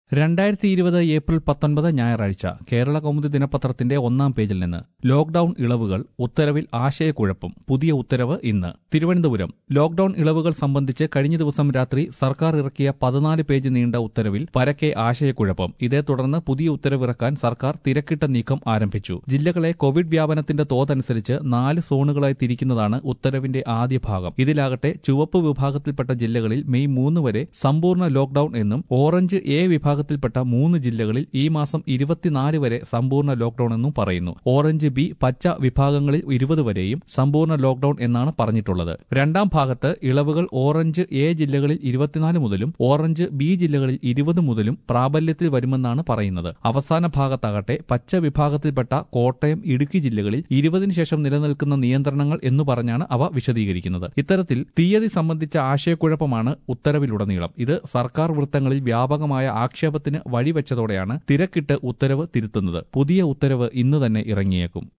രണ്ടായിരത്തി ഇരുപത് ഏപ്രിൽ പത്തൊൻപത് ഞായറാഴ്ച കേരള കൗമുദി ദിനപത്രത്തിന്റെ ഒന്നാം പേജിൽ നിന്ന് ലോക്ഡൌൺ ഇളവുകൾ ഉത്തരവിൽ ആശയക്കുഴപ്പം പുതിയ ഉത്തരവ് ഇന്ന് തിരുവനന്തപുരം ലോക്ഡൌൺ ഇളവുകൾ സംബന്ധിച്ച് കഴിഞ്ഞ ദിവസം രാത്രി സർക്കാർ ഇറക്കിയ പതിനാല് പേജ് നീണ്ട ഉത്തരവിൽ പരക്കെ ആശയക്കുഴപ്പം ഇതേ തുടർന്ന് പുതിയ ഉത്തരവിറക്കാൻ സർക്കാർ തിരക്കിട്ട നീക്കം ആരംഭിച്ചു ജില്ലകളെ കോവിഡ് വ്യാപനത്തിന്റെ തോതനുസരിച്ച് നാല് സോണുകളായി തിരിക്കുന്നതാണ് ഉത്തരവിന്റെ ആദ്യ ഭാഗം ഇതിലാകട്ടെ ചുവപ്പ് വിഭാഗത്തിൽപ്പെട്ട ജില്ലകളിൽ മെയ് മൂന്ന് വരെ സമ്പൂർണ്ണ ലോക്ഡൌൺ എന്നും ഓറഞ്ച് എ വിഭാഗത്തിൽപ്പെട്ട മൂന്ന് ജില്ലകളിൽ ഈ മാസം ഇരുപത്തിനാല് വരെ സമ്പൂർണ്ണ ലോക്ഡൌൺ എന്നും പറയുന്നു ഓറഞ്ച് ബി പച്ച വിഭാഗങ്ങളിൽ ഇരുപത് വരെയും സമ്പൂർണ്ണ ലോക്ഡൌൺ എന്നാണ് പറഞ്ഞിട്ടുള്ളത് രണ്ടാം ഭാഗത്ത് ഇളവുകൾ ഓറഞ്ച് എ ജില്ലകളിൽ ഇരുപത്തിനാല് മുതലും ഓറഞ്ച് ബി ജില്ലകളിൽ ഇരുപത് മുതലും പ്രാബല്യത്തിൽ വരുമെന്നാണ് പറയുന്നത് അവസാന ഭാഗത്താകട്ടെ പച്ച വിഭാഗത്തിൽപ്പെട്ട കോട്ടയം ഇടുക്കി ജില്ലകളിൽ ഇരുപതിനു ശേഷം നിലനിൽക്കുന്ന നിയന്ത്രണങ്ങൾ എന്നു പറഞ്ഞാണ് അവ വിശദീകരിക്കുന്നത് ഇത്തരത്തിൽ തീയതി സംബന്ധിച്ച ആശയക്കുഴപ്പമാണ് ഉത്തരവിലുടനീളം ഇത് സർക്കാർ വൃത്തങ്ങളിൽ വ്യാപകമായ ആക്ഷേപത്തിന് വഴിവെച്ചതോടെയാണ് തിരക്കിട്ട് ഉത്തരവ് തിരുത്തുന്നത് പുതിയ ഉത്തരവ് ഇന്ന് തന്നെ ഇറങ്ങിയേക്കും